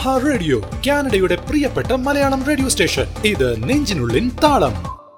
ആഹാ radio കാനഡയുടെ പ്രിയപ്പെട്ട Malayalam radio station ഇത് നെഞ്ചിനുള്ളിൻ താളം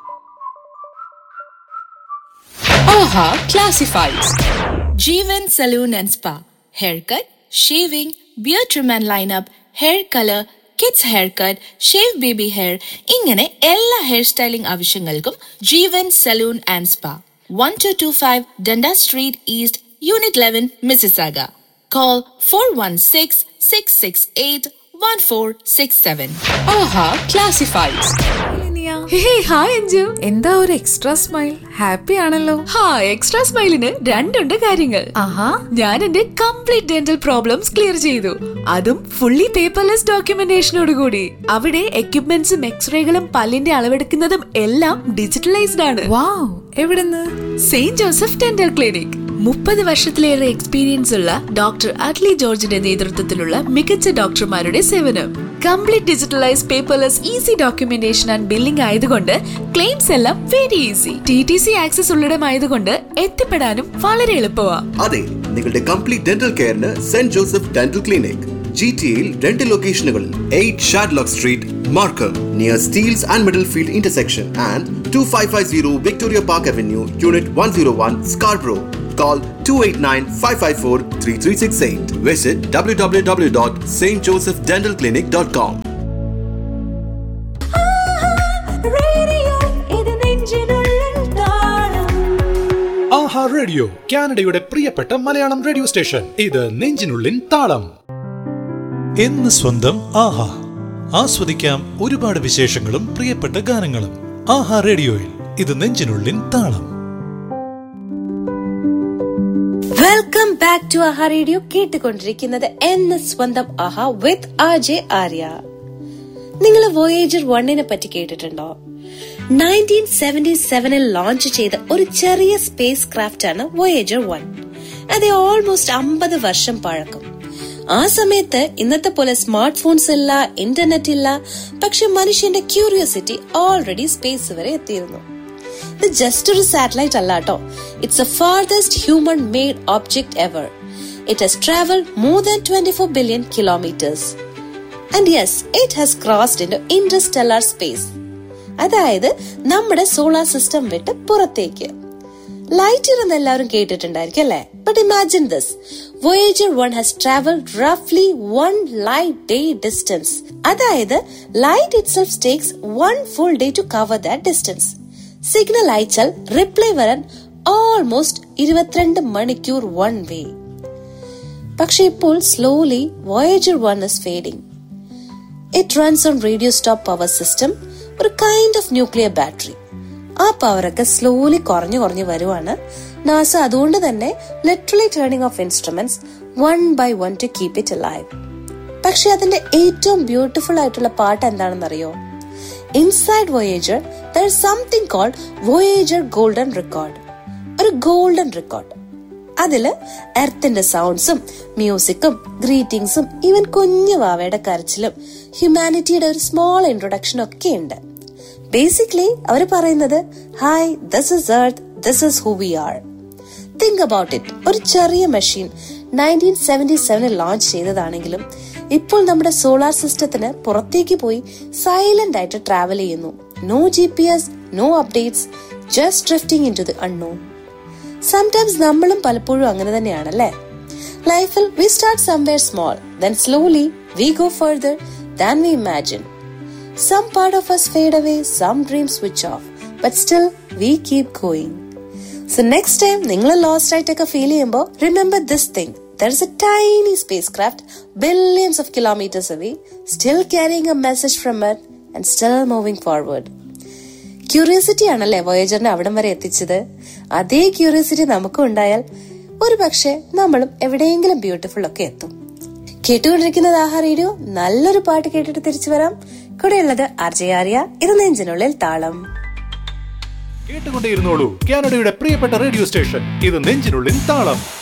Aha classifieds Jeevan salon and spa haircut shaving beard trim and lineup hair colour kids haircut shave baby hair ഇങ്ങനെ എല്ലാ hair styling ആവശ്യങ്ങൾക്കും Jeevan salon and spa one two two five Dundas street east unit eleven Mississauga call four one six six six eight one four six seven Aha classifieds hey hi Anju എന്താ ഒരു extra smile happy ആണല്ലോ ഹാ extra സ്മൈലിന് രണ്ടുണ്ട് കാര്യങ്ങൾ ആഹാ ഞാൻ എന്റെ complete dental problems clear ചെയ്തു അതും fully paperless ഡോക്യുമെന്റേഷനോട് കൂടി അവിടെ എക്യുപ്മെന്റ്സും എക്സ്റേകളും പല്ലിന്റെ അളവെടുക്കുന്നതും എല്ലാം ഡിജിറ്റലൈസ്ഡ് ആണ് വാവ് എവിടുന്ന് സെയിന്റ് ജോസഫ് ഡെന്റൽ ക്ലിനിക് മുപ്പത് വർഷത്തിലേറെ എക്സ്പീരിയൻസ് ഉള്ള ഡോക്ടർ അഡ്ലി ജോർജിന്റെ നേതൃത്വത്തിലുള്ള മികച്ച ഡോക്ടർമാരുടെ സേവനം complete digitalise paperless easy documentation and billing ആയതുകൊണ്ട് ക്ലെയിംസ് എല്ലാം very easy T T C access ഉള്ളിടമായതുകൊണ്ട് എത്തിപ്പെടാനും വളരെ എളുപ്പമാണ് അതെ നിങ്ങളുടെ കംപ്ലീറ്റ് ഡെന്റൽ കെയറിന് saint Joseph dental clinic G T എയിൽ രണ്ട് ലൊക്കേഷനുകളിൽ eight Shadlock street Markham near Steeles and Middlefield intersection and two five five zero Victoria Park avenue unit one zero one Scarborough Call 289-554-3368. Visit www.stjosephdentalclinic.com. Aha radio കാനഡയുടെ പ്രിയപ്പെട്ട Malayalam radio station ഇത് നെഞ്ചിനുള്ളിൻ താളം എന്ന് സ്വന്തം ആഹാ ആസ്വദിക്കാം ഒരുപാട് വിശേഷങ്ങളും പ്രിയപ്പെട്ട ഗാനങ്ങളും ആഹാ റേഡിയോയിൽ ഇത് നെഞ്ചിനുള്ളിൻ താളം welcome back to Aha radio കേട്ടുകൊണ്ടിരിക്കുന്നത് എന്ന് സ്വന്തം Aha with R J Arya നിങ്ങൾ വോയേജർ വണ്ണിനെ പറ്റി കേട്ടിട്ടുണ്ടോ നയൻറ്റീൻ സെവന്റി സെവനിൽ ലോഞ്ച് ചെയ്ത ഒരു ചെറിയ സ്പേസ് ക്രാഫ്റ്റ് ആണ് വോയേജർ വൺ അത് ഓൾമോസ്റ്റ് അമ്പത് വർഷം പഴക്കം ആ സമയത്ത് ഇന്നത്തെ പോലെ സ്മാർട്ട് ഫോൺസ് ഇല്ല ഇന്റർനെറ്റ് ഇല്ല പക്ഷെ മനുഷ്യന്റെ ക്യൂരിയോസിറ്റി ഓൾറെഡി സ്പേസ് വരെ എത്തിയിരുന്നു ഇത് ജസ്റ്റ് ഒരു സാറ്റലൈറ്റ് അല്ല കേട്ടോ it's a farthest human made object ever it has travel more than twenty four billion kilometres and yes it has crossed in interstellar space അതായത് നമ്മുടെ സോളാർ സിസ്റ്റം വിട്ട് പുറത്തേക്ക് ലൈറ്റ് എന്ന് എല്ലാവരും കേട്ടിട്ടുണ്ടായിരിക്കും അല്ലേ but imagine this Voyager one has travel റഫ്ലി one light day distance അതായത് light itself takes one full day to cover that distance signal അയച്ചാൽ റിപ്ലൈ വരാൻ ഓൾമോസ്റ്റ് ഇരുപത്തിരണ്ട് മണിക്കൂർ വൺ വേ പക്ഷെ ഇപ്പോൾ slowly Voyager one is fading it runs on radioisotope power system ഒരു kind of nuclear battery ആ പവറൊക്കെ slowly കുറഞ്ഞു കുറഞ്ഞു വരുവാണ് നാസ അതുകൊണ്ട് തന്നെ literally turning off instruments one by one to keep it live പക്ഷെ അതിന്റെ ഏറ്റവും ബ്യൂട്ടിഫുൾ ആയിട്ടുള്ള പാട്ട് എന്താണെന്നറിയോ inside Voyager there is something called Voyager golden record ഒരു ഗോൾഡൻ റെക്കോർഡ് അതില് എർത്തിന്റെ സൗണ്ട്സും മ്യൂസിക്കും ഗ്രീറ്റിംഗ്സും ഈവൻ കുഞ്ഞു വാവയുടെ കരച്ചിലും ഹ്യൂമാനിറ്റിയുടെ ഒരു സ്മോൾ ഇൻട്രൊഡക്ഷനും ഒക്കെ ഉണ്ട് ബേസിക്കലി അവർ പറയുന്നത് hi this is earth this is who we are think about it ഒരു ചെറിയ മെഷീൻ നയൻറ്റീൻ സെവന്റി സെവനിൽ ലോഞ്ച് ചെയ്തതാണെങ്കിലും ഇപ്പോൾ നമ്മുടെ സോളാർ സിസ്റ്റത്തിന് പുറത്തേക്ക് പോയി സൈലന്റ് ആയിട്ട് ട്രാവൽ ചെയ്യുന്നു no G P S no updates just drifting into the unknown sometimes നമ്മളും പലപ്പോഴും അങ്ങനെ തന്നെയാണല്ലേ ലൈഫിൽ we start somewhere small then slowly we go further than we imagine some part of us fade away, some dreams switch off, but still we keep going. So next time നിങ്ങൾ lost ആയിട്ടൊക്കെ feel ചെയ്യുമ്പോൾ remember this thing there is a tiny spacecraft billions of kilometres away still carrying a message from earth and still moving forward curiosity ആണല്ലേ വോയേജറിനെ അവിടം വരെ എത്തിച്ചത് അതേ curiosity നമുക്കും ഉണ്ടായാൽ ഒരു പക്ഷേ നമ്മളും എവിടെയെങ്കിലും ബ്യൂട്ടിഫുൾ ഒക്കെ എത്തും കേട്ടുകൊണ്ടിരിക്കുന്നത് ആഹാ റേഡിയോ നല്ലൊരു പാട്ട് കേട്ടിട്ട് തിരിച്ചു വരാം കൂടെയുള്ളത് അർജയ ആര്യ ഇത് നെഞ്ചിനുള്ളിൽ താളം കേട്ടുകൊണ്ടേയിരുന്നോളൂ കാനഡയുടെ പ്രിയപ്പെട്ട റേഡിയോ സ്റ്റേഷൻ ഇത് നെഞ്ചിനുള്ളിൻ താളം